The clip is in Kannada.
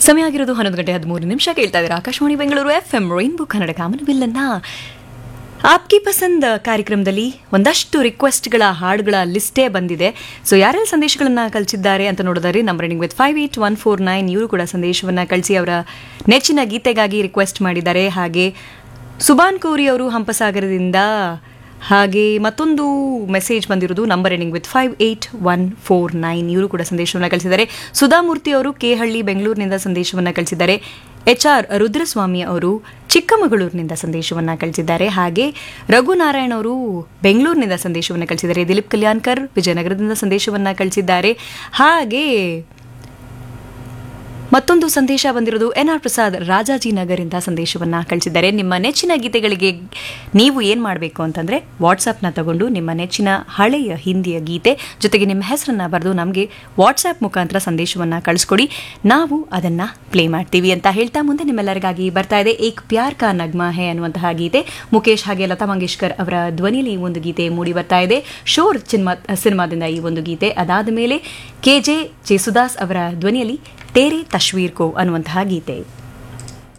ಸಮಯ ಆಗಿರೋದು ಹನ್ನೊಂದು ಗಂಟೆ ಹದಿಮೂರು ನಿಮಿಷ ಕೇಳ್ತಾ ಇದ್ದಾರೆ Akashvani Bengaluru F M rainbow Kannada ಕಾಮನಬಿಲ್ಲನ್ನ ಆಪ್ಕಿ ಪಸಂದ್ ಕಾರ್ಯಕ್ರಮದಲ್ಲಿ ಒಂದಷ್ಟು ರಿಕ್ವೆಸ್ಟ್ಗಳ ಹಾಡುಗಳ ಲಿಸ್ಟೇ ಬಂದಿದೆ ಸೊ ಯಾರೆಲ್ಲ ಸಂದೇಶಗಳನ್ನು ಕಳಿಸಿದ್ದಾರೆ ಅಂತ ನೋಡಿದರೆ ನಮ್ಮ running with five eight one four nine ಇವರು ಕೂಡ ಸಂದೇಶವನ್ನು ಕಳಿಸಿ ಅವರ ನೆಚ್ಚಿನ ಗೀತೆಗಾಗಿ ರಿಕ್ವೆಸ್ಟ್ ಮಾಡಿದ್ದಾರೆ ಹಾಗೆ ಸುಬಾನ್ ಕೋರಿ ಅವರು ಹಂಪಸಾಗರದಿಂದ ಹಾಗೆ ಮತ್ತೊಂದು ಮೆಸೇಜ್ ಬಂದಿರೋದು number ending with five eight one four nine ಇವರು ಕೂಡ ಸಂದೇಶವನ್ನು ಕಳಿಸಿದ್ದಾರೆ ಸುಧಾಮೂರ್ತಿ ಅವರು ಕೇಹಳ್ಳಿ ಬೆಂಗಳೂರಿನಿಂದ ಸಂದೇಶವನ್ನು ಕಳಿಸಿದ್ದಾರೆ ಎಚ್ ಆರ್ ರುದ್ರಸ್ವಾಮಿ ಅವರು ಚಿಕ್ಕಮಗಳೂರಿನಿಂದ ಸಂದೇಶವನ್ನು ಕಳಿಸಿದ್ದಾರೆ ಹಾಗೆ ರಘುನಾರಾಯಣ್ ಅವರು ಬೆಂಗಳೂರಿನಿಂದ ಸಂದೇಶವನ್ನು ಕಳಿಸಿದ್ದಾರೆ ದಿಲೀಪ್ ಕಲ್ಯಾಣ್ಕರ್ ವಿಜಯನಗರದಿಂದ ಸಂದೇಶವನ್ನು ಕಳಿಸಿದ್ದಾರೆ ಹಾಗೆ ಮತ್ತೊಂದು ಸಂದೇಶ ಬಂದಿರೋದು ಎನ್ ಆರ್ ಪ್ರಸಾದ್ ರಾಜಾಜಿನಗರಿಂದ ಸಂದೇಶವನ್ನು ಕಳಿಸಿದ್ದಾರೆ ನಿಮ್ಮ ನೆಚ್ಚಿನ ಗೀತೆಗಳಿಗೆ ನೀವು ಏನು ಮಾಡಬೇಕು ಅಂತಂದರೆ ವಾಟ್ಸಪ್ನ ತಗೊಂಡು ನಿಮ್ಮ ನೆಚ್ಚಿನ ಹಳೆಯ ಹಿಂದಿಯ ಗೀತೆ ಜೊತೆಗೆ ನಿಮ್ಮ ಹೆಸರನ್ನು ಬರೆದು ನಮಗೆ ವಾಟ್ಸಪ್ ಮುಖಾಂತರ ಸಂದೇಶವನ್ನು ಕಳಿಸ್ಕೊಡಿ ನಾವು ಅದನ್ನು ಪ್ಲೇ ಮಾಡ್ತೀವಿ ಅಂತ ಹೇಳ್ತಾ ಮುಂದೆ ನಿಮ್ಮೆಲ್ಲರಿಗಾಗಿ ಬರ್ತಾ ಇದೆ ಏಕ್ ಪ್ಯಾರ್ ಕಾ ನಗ್ಮಾ ಹೇ ಅನ್ನುವಂತಹ ಗೀತೆ ಮುಖೇಶ್ ಹಾಗೆ ಲತಾ ಮಂಗೇಶ್ಕರ್ ಅವರ ಧ್ವನಿಯಲ್ಲಿ ಈ ಒಂದು ಗೀತೆ ಮೂಡಿ ಬರ್ತಾ ಇದೆ ಶೋರ್ ಸಿನಿಮಾ ಸಿನಿಮಾದಿಂದ ಈ ಒಂದು ಗೀತೆ ಅದಾದ ಮೇಲೆ ಕೆ ಜೆ ಜೇಸುದಾಸ್ ಅವರ ಧ್ವನಿಯಲ್ಲಿ ತೇರೆ ತಶ್ವೀರ್ ಕೋ ಅನ್ನುವಂತಹ ಗೀತೆ